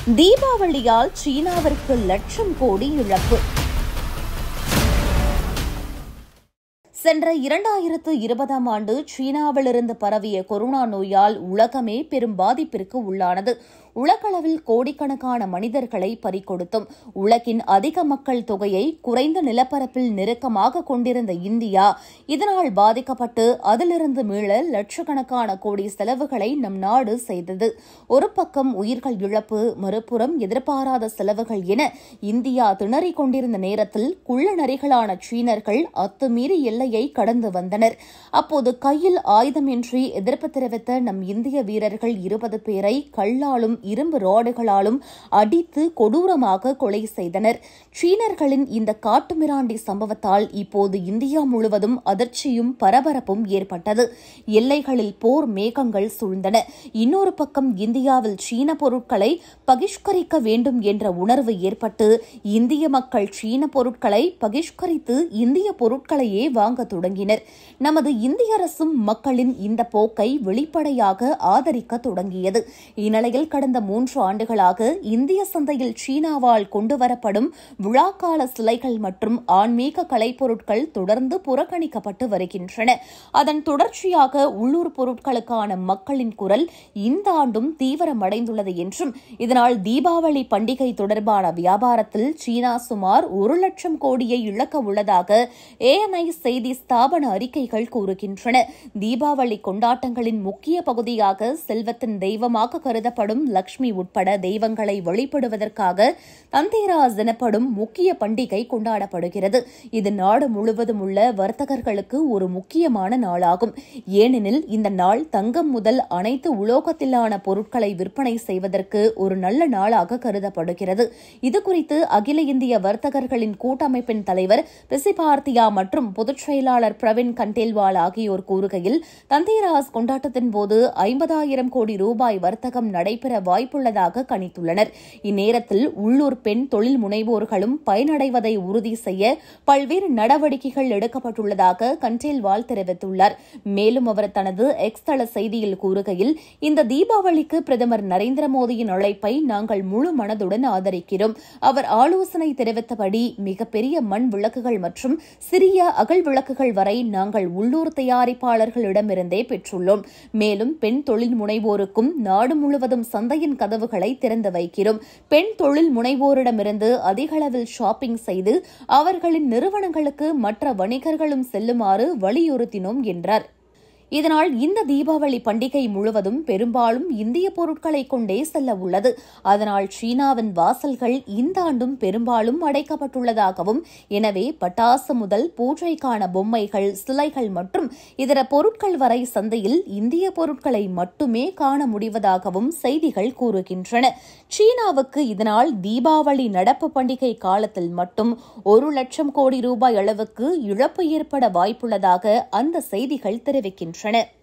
தீபாவளியால் சீனாவிற்கு லட்சம் கோடி இழப்பு சென்ற இரண்டாயிரத்து இருபதாம் ஆண்டு சீனாவிலிருந்து பரவிய கொரோனா நோயால் உலகமே பெரும் பாதிப்பிற்கு உள்ளானது உலகளவில் கோடிக்கணக்கான மனிதர்களை பறிகொடுத்தும் உலகின் அதிக மக்கள் தொகையை குறைந்த நிலப்பரப்பில் நெருக்கமாக கொண்டிருந்த இந்தியா இதனால் பாதிக்கப்பட்டு அதிலிருந்து மீள லட்சக்கணக்கான கோடி செலவுகளை நம் நாடு செய்தது ஒரு பக்கம் உயிர்கள் இழப்பு மறுபுறம் எதிர்பாராத செலவுகள் என இந்தியா திணறிக் கொண்டிருந்த நேரத்தில் குள்ள நரிகளான சீனர்கள் அத்துமீறி எல்லையை கடந்து வந்தனர் அப்போது கையில் ஆயுதமின்றி எதிர்ப்பு தெரிவித்த நம் இந்திய வீரர்கள் இருபது பேரை கல்லாலும் இரும்பு ராடுகளாலும் அடித்து கொடூரமாக கொலை செய்தனர் சீனர்களின் இந்த காட்டுமிராண்டி சம்பவத்தால் இப்போது இந்தியா முழுவதும் அதிர்ச்சியும் பரபரப்பும் ஏற்பட்டது எல்லைகளில் போர் மேகங்கள் சூழ்ந்தன இன்னொரு பக்கம் இந்தியாவில் சீன பொருட்களை பகிஷ்கரிக்க வேண்டும் என்ற உணர்வு ஏற்பட்டு இந்திய மக்கள் சீன பொருட்களை பகிஷ்கரித்து இந்திய பொருட்களையே வாங்க தொடங்கினர் நமது இந்திய அரசும் மக்களின் இந்த போக்கை வெளிப்படையாக ஆதரிக்க தொடங்கியது இந்நிலையில் கடந்த மூன்று ஆண்டுகளாக இந்திய சந்தையில் சீனாவால் கொண்டுவரப்படும் விழாக்கால சிலைகள் மற்றும் ஆன்மீக கலைப்பொருட்கள் தொடர்ந்து புறக்கணிக்கப்பட்டு வருகின்றன அதன் தொடர்ச்சியாக உள்ளூர் பொருட்களுக்கான மக்களின் குரல் இந்த ஆண்டும் தீவிரமடைந்துள்ளது என்றும் இதனால் தீபாவளி பண்டிகை தொடர்பான வியாபாரத்தில் சீனா சுமார் ஒரு லட்சம் கோடியை இழக்க உள்ளதாக ஏஎன்ஐ செய்தி ஸ்தாபன அறிக்கைகள் கூறுகின்றன தீபாவளி கொண்டாட்டங்களின் முக்கிய பகுதியாக செல்வத்தின் தெய்வமாக கருதப்படும் லக்ஷ்மி உட்பட தெய்வங்களை வழிபடுவதற்காக தந்தேராஸ் எனப்படும் முக்கிய பண்டிகை கொண்டாடப்படுகிறது இது நாடு முழுவதும் உள்ள வர்த்தகர்களுக்கு ஒரு முக்கியமான நாளாகும் ஏனெனில் இந்த நாள் தங்கம் முதல் அனைத்து உலோகத்திலான பொருட்களை விற்பனை செய்வதற்கு ஒரு நல்ல நாளாக கருதப்படுகிறது இதுகுறித்து அகில இந்திய வர்த்தகர்களின் கூட்டமைப்பின் தலைவர் பிசிபார்த்தியா மற்றும் பொதுச் செயலாளர் பிரவீன் கண்டேல்வால் ஆகியோர் கூறுகையில் தந்தேராஸ் கொண்டாட்டத்தின் போது ஐம்பதாயிரம் கோடி ரூபாய் வர்த்தகம் நடைபெற வாய்ப்புள்ளதாக கணித்துள்ளனர் இந்நேரத்தில் உள்ளூர் பெண் தொழில் முனைவோர்களும் பயனடைவதை உறுதி செய்ய பல்வேறு நடவடிக்கைகள் எடுக்கப்பட்டுள்ளதாக கண்டேல்வால் தெரிவித்துள்ளார் மேலும் அவர் தனது எக்ஸ் தள செய்தியில் கூறுகையில் இந்த தீபாவளிக்கு பிரதமர் நரேந்திர மோடியின் அழைப்பை நாங்கள் முழு மனதுடன் ஆதரிக்கிறோம் அவர் ஆலோசனை தெரிவித்தபடி மிகப்பெரிய மண் விளக்குகள் மற்றும் சிறிய அகல் விளக்குகள் வரை நாங்கள் உள்ளூர் தயாரிப்பாளர்களிடமிருந்தே பெற்றுள்ளோம் மேலும் பெண் தொழில் முனைவோருக்கும் நாடு முழுவதும் சந்தையின் கதவுகளை திறந்து வைக்கிறோம் பெண் தொழில் முனைவோரிடமிருந்து அதிகளவில் ஷாப்பிங் செய்து அவர்களின் நிறுவனங்களுக்கு மற்ற வணிகர்களும் செல்லுமாறு வலியுறுத்தினோம் என்றார் இதனால் இந்த தீபாவளி பண்டிகை முழுவதும் பெரும்பாலும் இந்திய பொருட்களை கொண்டே செல்ல உள்ளது அதனால் சீனாவின் வாசல்கள் இந்த ஆண்டும் பெரும்பாலும் அடைக்கப்பட்டுள்ளதாகவும் எனவே பட்டாசு முதல் பூஜைக்கான பொம்மைகள் சிலைகள் மற்றும் இதர பொருட்கள் வரை சந்தையில் இந்திய பொருட்களை மட்டுமே காண முடிவதாகவும் செய்திகள் கூறுகின்றன சீனாவுக்கு இதனால் தீபாவளி நடப்பு பண்டிகை காலத்தில் மட்டும் ஒரு லட்சம் கோடி ரூபாய் அளவுக்கு இழப்பு ஏற்பட வாய்ப்புள்ளதாக அந்த செய்திகள் தெரிவிக்கின்றன